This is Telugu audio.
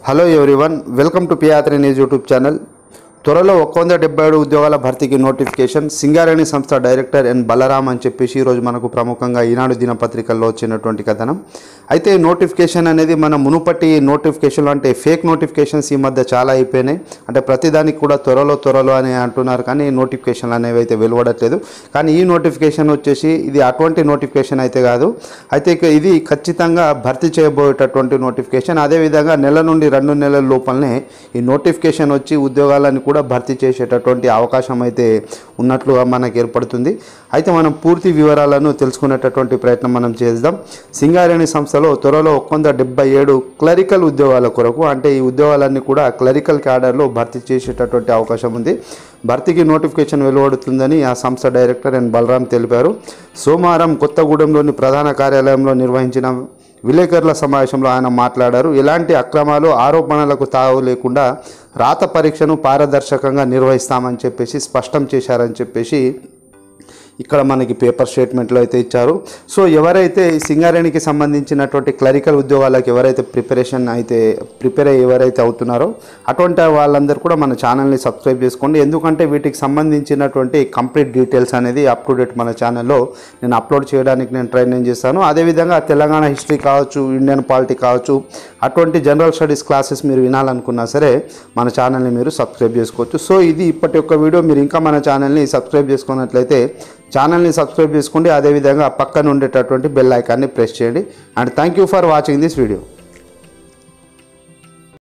హలో ఎవ్రీవన్ వెల్కమ్ టు పియాత్రి న్యూస్ యూట్యూబ్ ఛానల్ త్వరలో ఒక్క వంద డెబ్బై ఏడు ఉద్యోగాల భర్తీకి నోటిఫికేషన్ సింగారేణి సంస్థ డైరెక్టర్ ఎన్ బలరామ్ అని చెప్పేసి ఈరోజు మనకు ప్రముఖంగా ఈనాడు దినపత్రికల్లో వచ్చినటువంటి కథనం అయితే నోటిఫికేషన్ అనేది మన మునుపటి నోటిఫికేషన్ అంటే ఫేక్ నోటిఫికేషన్స్ ఈ మధ్య చాలా అయిపోయినాయి అంటే ప్రతిదానికి కూడా త్వరలో త్వరలో అని అంటున్నారు కానీ నోటిఫికేషన్లు అనేవి అయితే వెలువడట్లేదు కానీ ఈ నోటిఫికేషన్ వచ్చేసి ఇది అటువంటి నోటిఫికేషన్ అయితే కాదు అయితే ఇక ఇది ఖచ్చితంగా భర్తీ చేయబోయేటటువంటి నోటిఫికేషన్ అదేవిధంగా నెల నుండి రెండు నెలల లోపలనే ఈ నోటిఫికేషన్ వచ్చి ఉద్యోగాలను కూడా భర్తీ చేసేటటువంటి అవకాశం అయితే ఉన్నట్లుగా మనకు ఏర్పడుతుంది అయితే మనం పూర్తి వివరాలను తెలుసుకునేటటువంటి ప్రయత్నం మనం చేద్దాం సింగారేణి సంస్థలో త్వరలో ఒక వంద డెబ్బై ఏడు క్లరికల్ ఉద్యోగాల కొరకు అంటే ఈ ఉద్యోగాలన్నీ కూడా క్లరికల్ క్యాడర్లో భర్తీ చేసేటటువంటి అవకాశం ఉంది భర్తీకి నోటిఫికేషన్ వెలువడుతుందని ఆ సంస్థ డైరెక్టర్ ఎన్ బలరాం తెలిపారు సోమవారం కొత్తగూడెంలోని ప్రధాన కార్యాలయంలో నిర్వహించిన విలేకరుల సమావేశంలో ఆయన మాట్లాడారు ఎలాంటి అక్రమాలు ఆరోపణలకు తావు లేకుండా రాత పరీక్షను పారదర్శకంగా నిర్వహిస్తామని చెప్పేసి స్పష్టం చేశారని చెప్పేసి ఇక్కడ మనకి పేపర్ స్టేట్మెంట్లో అయితే ఇచ్చారు సో ఎవరైతే ఈ సింగారేణికి సంబంధించినటువంటి క్లరికల్ ఉద్యోగాలకు ఎవరైతే ప్రిపరేషన్ అయితే ప్రిపేర్ అయ్యి ఎవరైతే అవుతున్నారో అటువంటి వాళ్ళందరూ కూడా మన ఛానల్ని సబ్స్క్రైబ్ చేసుకోండి ఎందుకంటే వీటికి సంబంధించినటువంటి కంప్లీట్ డీటెయిల్స్ అనేది అప్ టు డేట్ మన ఛానల్లో నేను అప్లోడ్ చేయడానికి నేను ట్రైనింగ్ చేస్తాను అదేవిధంగా తెలంగాణ హిస్టరీ కావచ్చు ఇండియన్ పాలిటీ కావచ్చు అటువంటి జనరల్ స్టడీస్ క్లాసెస్ మీరు వినాలనుకున్నా సరే మన ఛానల్ని మీరు సబ్స్క్రైబ్ చేసుకోవచ్చు సో ఇది ఇప్పటి యొక్క వీడియో మీరు ఇంకా మన ఛానల్ని సబ్స్క్రైబ్ చేసుకున్నట్లయితే ఛానల్ని సబ్స్క్రైబ్ చేసుకోండి అదేవిధంగా పక్కన ఉండేటటువంటి బెల్ ఐకాన్ని ప్రెస్ చేయండి and thank you for watching this video